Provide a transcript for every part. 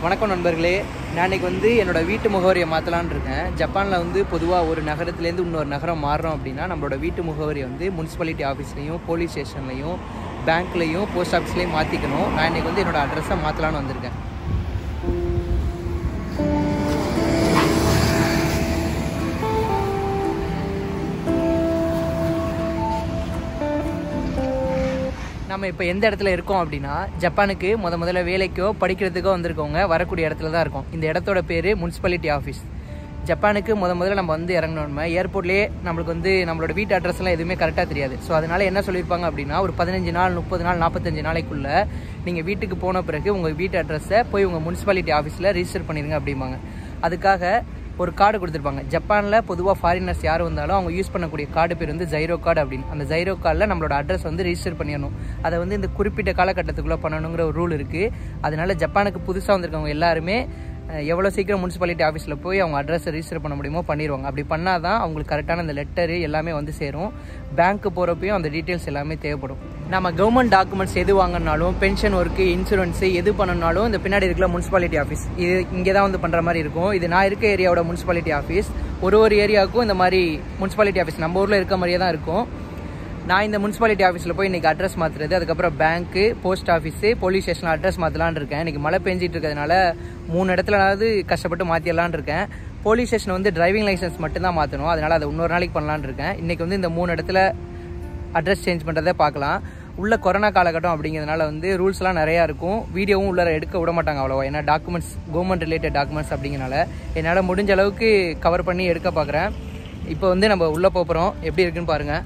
வணக்கம் நண்பர்களே நான் இன்னைக்கு வந்து என்னோட வீட்டு முகவரியை மாற்றலான்னு இருக்கேன் ஜப்பானில் வந்து பொதுவாக ஒரு நகரத்துலேருந்து இன்னொரு நகரம் மாறுறோம் அப்படின்னா நம்மளோட வீட்டு முகவரியை வந்து முனிசிபாலிட்டி ஆஃபீஸ்லையும் போலீஸ் ஸ்டேஷன்லையும் பேங்க்லையும் போஸ்ட் ஆஃபீஸ்லையும் மாற்றிக்கணும் நான் இன்னைக்கு வந்து என்னோட அட்ரஸை மாற்றலான்னு வந்திருக்கேன் நம்ம இப்போ எந்த இடத்துல இருக்கோம் அப்படின்னா ஜப்பானுக்கு முத முதல்ல வேலைக்கோ படிக்கிறதுக்கோ வந்திருக்கவங்க வரக்கூடிய இடத்துல தான் இருக்கோம் இந்த இடத்தோட பேர் முனிசிபாலிட்டி ஆஃபீஸ் ஜப்பானுக்கு முத முதல்ல நம்ம வந்து இறங்கணுமே ஏர்போர்ட்லேயே நம்மளுக்கு வந்து நம்மளோட வீட்டு அட்ரஸ்லாம் எதுவுமே கரெக்டாக தெரியாது ஸோ அதனால என்ன சொல்லியிருப்பாங்க அப்படின்னா ஒரு பதினஞ்சு நாள் முப்பது நாள் நாற்பத்தஞ்சு நாளைக்குள்ள நீங்கள் வீட்டுக்கு போன பிறகு உங்கள் வீட்டு அட்ரஸை போய் உங்கள் முனிசிபாலிட்டி ஆஃபீஸில் ரிஜிஸ்டர் பண்ணிடுங்க அப்படிம்பாங்க அதுக்காக ஒரு கார்டு கொடுத்துருப்பாங்க ஜப்பானில் பொதுவாக ஃபாரினர்ஸ் யார் வந்தாலும் அவங்க யூஸ் பண்ணக்கூடிய கார்டு பேர் வந்து ஜைரோ கார்டு அப்படின்னு அந்த ஜைரோ கார்டில் நம்மளோட அட்ரஸ் வந்து ரிஜிஸ்டர் பண்ணிடணும் அதை வந்து இந்த குறிப்பிட்ட காலகட்டத்துக்குள்ளே பண்ணணுங்கிற ஒரு ரூல் இருக்குது அதனால ஜப்பானுக்கு புதுசாக வந்திருக்கவங்க எல்லாருமே அஹ், எவ்வளோ சீக்கிரம் முனிசிபாலிட்டி ஆஃபீஸில் போய் அவங்க அட்ரஸை ரிஜிஸ்டர் பண்ண முடியுமோ பண்ணிடுவாங்க அப்படி பண்ணால் தான் அவங்களுக்கு கரெக்டான அந்த லெட்டரு எல்லாமே வந்து சேரும் பேங்க்கு போகிறப்பையும் அந்த டீட்டெயில்ஸ் எல்லாமே தேவைப்படும் நம்ம கவர்மெண்ட் டாக்குமெண்ட்ஸ் எது வாங்கினாலும் பென்ஷன் ஒர்க்கு இன்சூரன்ஸு எது பண்ணணும்னாலும் இந்த பின்னாடி இருக்கிற முனிசிபாலிட்டி ஆஃபீஸ் இது இங்கே தான் வந்து பண்ணுற மாதிரி இருக்கும் இது நான் இருக்க ஏரியாவோட முனிசிபாலிட்டி ஆஃபீஸ் ஒரு ஒரு ஏரியாவுக்கும் இந்த மாதிரி முனிசிபாலிட்டி ஆஃபீஸ் நம்ம ஊரில் இருக்க மாதிரியே தான் இருக்கும் நான் இந்த முனிசிபாலிட்டி ஆஃபீஸில் போய் இன்றைக்கி அட்ரஸ் மாற்றுறது அதுக்கப்புறம் பேங்க்கு போஸ்ட் ஆஃபீஸு போலீஸ் ஸ்டேஷனில் அட்ரஸ் மாற்றலான்னு இருக்கேன் இன்றைக்கி மழை பெஞ்சிட்டு இருக்கிறதுனால மூணு இடத்துலனாவது கஷ்டப்பட்டு மாற்றிடலான்னு இருக்கேன் போலீஸ் ஸ்டேஷன் வந்து டிரைவிங் லைசன்ஸ் மட்டும்தான் மாற்றணும் அதனால் அதை இன்னொரு நாளைக்கு பண்ணலான்னு இருக்கேன் இன்றைக்கி வந்து இந்த மூணு இடத்துல அட்ரஸ் சேஞ்ச் பண்ணுறதை பார்க்கலாம் உள்ள கொரோனா காலகட்டம் அப்படிங்கிறதுனால வந்து ரூல்ஸ்லாம் நிறையா இருக்கும் வீடியோவும் உள்ளார எடுக்க விட மாட்டாங்க அவ்வளோவா ஏன்னா டாக்குமெண்ட்ஸ் கவர்மெண்ட் ரிலேட்டட் டாக்குமெண்ட்ஸ் அப்படிங்கிறனால என்னால் முடிஞ்ச அளவுக்கு கவர் பண்ணி எடுக்க பார்க்குறேன் இப்போ வந்து நம்ம உள்ளே போகிறோம் எப்படி இருக்குன்னு பாருங்கள்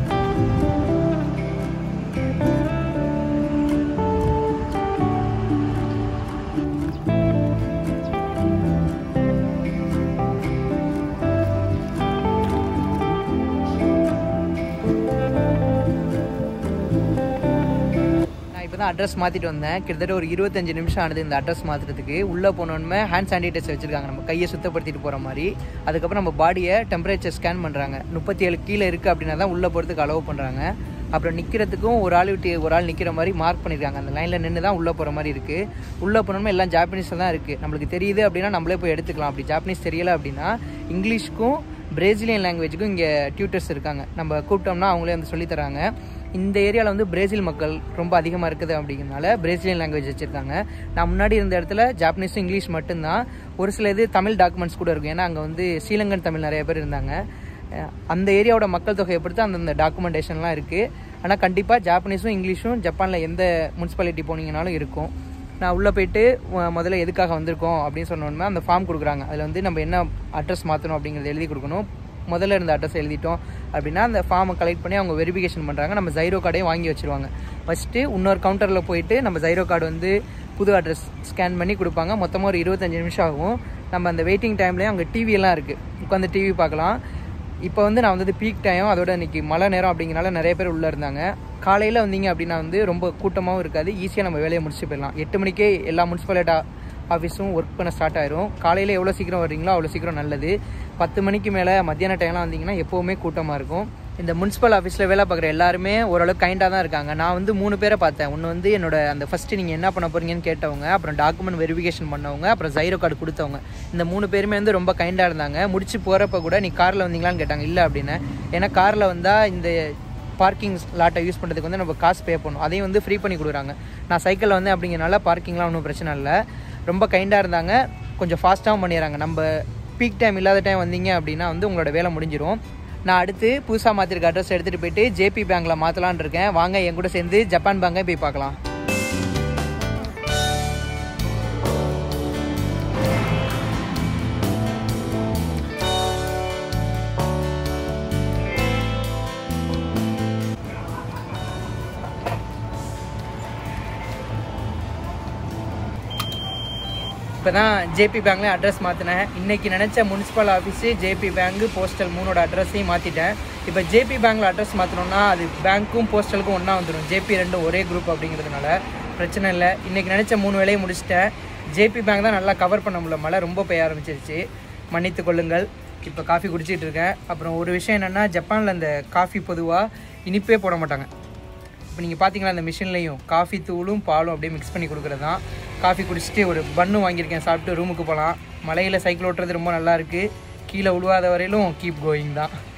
நான் இப்போ தான் அட்ரஸ் மாற்றிட்டு வந்தேன் கிட்டத்தட்ட ஒரு இருபத்தஞ்சு நிமிஷம் ஆனது இந்த அட்ரஸ் மாற்றுறதுக்கு உள்ளே போனோன்னே ஹேண்ட் சானிடைசர் வச்சுருக்காங்க நம்ம கையை சுத்தப்படுத்திட்டு போகிற மாதிரி அதுக்கப்புறம் நம்ம பாடியை டெம்பரேச்சர் ஸ்கேன் பண்ணுறாங்க முப்பத்தி ஏழு கீழே இருக்குது அப்படின்னா தான் உள்ளே போகிறதுக்கு அலோவ் பண்ணுறாங்க அப்புறம் நிற்கிறதுக்கும் ஒரு ஆள் விட்டு ஒரு ஆள் நிற்கிற மாதிரி மார்க் பண்ணியிருக்காங்க அந்த லைனில் நின்று தான் உள்ளே போகிற மாதிரி இருக்குது உள்ளே போனோமே எல்லாம் ஜாப்பனீஸில் தான் இருக்குது நம்மளுக்கு தெரியுது அப்படின்னா நம்மளே போய் எடுத்துக்கலாம் அப்படி ஜாப்பனீஸ் தெரியல அப்படின்னா இங்கிலீஷ்க்கும் பிரேசிலியன் லாங்குவேஜுக்கும் இங்கே டியூட்டர்ஸ் இருக்காங்க நம்ம கூப்பிட்டோம்னா அவங்களே வந்து சொல்லித் தராங்க இந்த ஏரியாவில் வந்து பிரேசில் மக்கள் ரொம்ப அதிகமாக இருக்குது அப்படிங்கிறனால பிரேசிலியன் லாங்குவேஜ் வச்சுருக்காங்க நான் முன்னாடி இருந்த இடத்துல ஜாப்பனீஸும் இங்கிலீஷ் மட்டும்தான் ஒரு சில இது தமிழ் டாக்குமெண்ட்ஸ் கூட இருக்கும் ஏன்னா அங்கே வந்து ஸ்ரீலங்கன் தமிழ் நிறைய பேர் இருந்தாங்க அஹ் அந்த ஏரியாவோட மக்கள் தொகையை பொறுத்து அந்தந்த டாக்குமெண்டேஷன்லாம் இருக்குது ஆனால் கண்டிப்பாக ஜாப்பனீஸும் இங்கிலீஷும் ஜப்பானில் எந்த முனிசிபாலிட்டி போனீங்கனாலும் இருக்கும் நான் உள்ளே போயிட்டு அஹ் முதல்ல எதுக்காக வந்திருக்கோம் அப்படின்னு சொன்னோன்னா அந்த ஃபார்ம் கொடுக்குறாங்க அதில் வந்து நம்ம என்ன அட்ரஸ் மாற்றணும் அப்படிங்கிறத எழுதி கொடுக்கணும் முதல்ல இருந்த அட்ரஸ் எழுதிட்டோம் அப்படின்னா அந்த ஃபார்மை கலெக்ட் பண்ணி அவங்க வெரிஃபிகேஷன் பண்ணுறாங்க நம்ம ஜைரோ கார்டையும் வாங்கி வச்சிருவாங்க ஃபஸ்ட்டு இன்னொரு கவுண்டரில் போயிட்டு நம்ம ஜைரோ கார்டு வந்து புது அட்ரஸ் ஸ்கேன் பண்ணி கொடுப்பாங்க மொத்தமாக ஒரு இருபத்தஞ்சு நிமிஷம் ஆகும் நம்ம அந்த வெயிட்டிங் டைம்லேயும் அங்கே டிவி எல்லாம் இருக்குது உட்காந்து டிவி பார்க்கலாம் இப்போ வந்து நான் வந்தது பீக் டைம் அதோட இன்னைக்கு மழை நேரம் அப்படிங்கிறனால நிறைய பேர் உள்ளே இருந்தாங்க காலையில் வந்தீங்க அப்படின்னா வந்து ரொம்ப கூட்டமாகவும் இருக்காது ஈஸியாக நம்ம வேலையை முடிச்சு போயிடலாம் எட்டு மணிக்கே எல்லா முனிசிபாலிட்டி ஆஃபீஸும் ஒர்க் பண்ண ஸ்டார்ட் ஆயிரும் காலையில் எவ்வளோ சீக்கிரம் வர்றீங்களோ அவ்வளோ சீக்கிரம் நல்லது பத்து மணிக்கு மேலே மத்தியான டைம்லாம் வந்தீங்கன்னா எப்போவுமே கூட்டமாக இருக்கும் இந்த முனிசிபல் ஆஃபீஸில் வேலை பார்க்குற எல்லாருமே ஓரளவுக்கு கைண்டாக தான் இருக்காங்க நான் வந்து மூணு பேரை பார்த்தேன் ஒன்று வந்து என்னோட அந்த ஃபஸ்ட்டு நீங்கள் என்ன பண்ண போறீங்கன்னு கேட்டவங்க அப்புறம் டாக்குமெண்ட் வெரிஃபிகேஷன் பண்ணவங்க அப்புறம் ஜைரோ கார்டு கொடுத்தவங்க இந்த மூணு பேருமே வந்து ரொம்ப கைண்டாக இருந்தாங்க முடிச்சு போகிறப்ப கூட நீ காரில் வந்தீங்களான்னு கேட்டாங்க இல்லை அப்படின்னு ஏன்னா காரில் வந்தால் இந்த பார்க்கிங் லாட்டை யூஸ் பண்ணுறதுக்கு வந்து நம்ம காசு பே பண்ணணும் அதையும் வந்து ஃப்ரீ பண்ணி கொடுக்குறாங்க நான் சைக்கிளில் வந்தேன் அப்படிங்கிறனால பார்க்கிங்லாம் ஒன்றும் பிரச்சனை இல்லை ரொம்ப கைண்டாக இருந்தாங்க கொஞ்சம் ஃபாஸ்ட்டாகவும் பண்ணிடுறாங்க நம்ம பீக் டைம் இல்லாத டைம் வந்தீங்க அப்படின்னா வந்து உங்களோட வேலை முடிஞ்சிரும் நான் அடுத்து புதுசாக மாற்றிருக்க அட்ரஸ் எடுத்துகிட்டு போயிட்டு ஜேபி பேங்க்கில் மாற்றலான்னு இருக்கேன் வாங்க என் கூட சேர்ந்து ஜப்பான் பேங்கை போய் பார்க்கலாம் இப்போ தான் ஜேபி பேங்க்ல அட்ரஸ் மாற்றினேன் இன்னைக்கு நினச்ச municipal office JB bank postal மூணோட அட்ரஸையும் மாற்றிட்டேன் இப்போ ஜேபி பேங்க்ல அட்ரஸ் மாற்றணும்னா அது பேங்க்கும் போஸ்டலுக்கும் ஒன்றா வந்துடும் ஜேபி ரெண்டும் ஒரே குரூப் அப்படிங்கிறதுனால பிரச்சனை இல்லை இன்னைக்கு நினச்ச மூணு வேலையை முடிச்சிட்டேன் ஜேபி பேங்க் தான் நல்லா கவர் பண்ண முடியல மழை ரொம்ப பெய்ய ஆரம்பிச்சிருச்சு மன்னித்து கொள்ளுங்கள் இப்போ காஃபி குடிச்சிட்டு இருக்கேன் அப்புறம் ஒரு விஷயம் என்னென்னா ஜப்பானில் அந்த காஃபி பொதுவாக இனிப்பே போட மாட்டாங்க இப்போ நீங்கள் பார்த்தீங்களா அந்த மிஷின்லையும் காஃபி தூளும் பாலும் அப்படியே மிக்ஸ் பண்ணி கொடுக்குறது தான் காஃபி குடிச்சிட்டு ஒரு பன்னு வாங்கியிருக்கேன் சாப்பிட்டு ரூமுக்கு போகலாம் மலையில் சைக்கிள் ஓட்டுறது ரொம்ப நல்லா இருக்குது கீழே விழுவாத வரையிலும் கீப் கோயிங் தான்